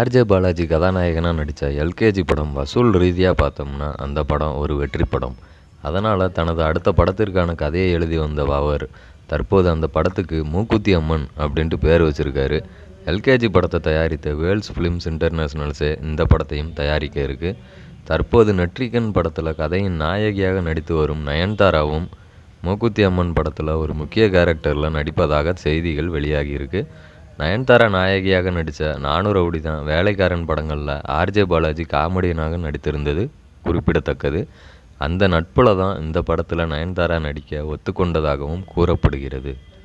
RJ Balaji கதாநாயகனாக நடித்த LKG படம் வசூல் ரீதியாக பார்த்தோம்னா அந்த படம் ஒரு வெற்றி படம் அதனால் தனது அடுத்த படத்திற்கான கதையை எழுதி வந்த அவர் தற்போது அந்த படத்துக்கு மூக்குத்தி அம்மன் அப்படின்ட்டு பேர் வச்சுருக்காரு எல்கேஜி படத்தை தயாரித்த வேர்ல்ட்ஸ் ஃபிலிம்ஸ் இன்டர்நேஷ்னல்ஸே இந்த படத்தையும் தயாரிக்க இருக்குது தற்போது நெட்ரிகன் படத்தில் கதையின் நாயகியாக நடித்து வரும் நயன்தாராவும் மூக்குத்தி அம்மன் படத்தில் ஒரு முக்கிய கேரக்டரில் நடிப்பதாக செய்திகள் வெளியாகியிருக்கு நயன்தாரா நாயகியாக நடித்த நானூறு ரவுடி தான் வேலைக்காரன் படங்களில் ஆர்ஜே பாலாஜி காமெடியனாக நடித்திருந்தது குறிப்பிடத்தக்கது அந்த நட்பில் தான் இந்த படத்தில் நயன்தாரா நடிக்க ஒத்துக்கொண்டதாகவும் கூறப்படுகிறது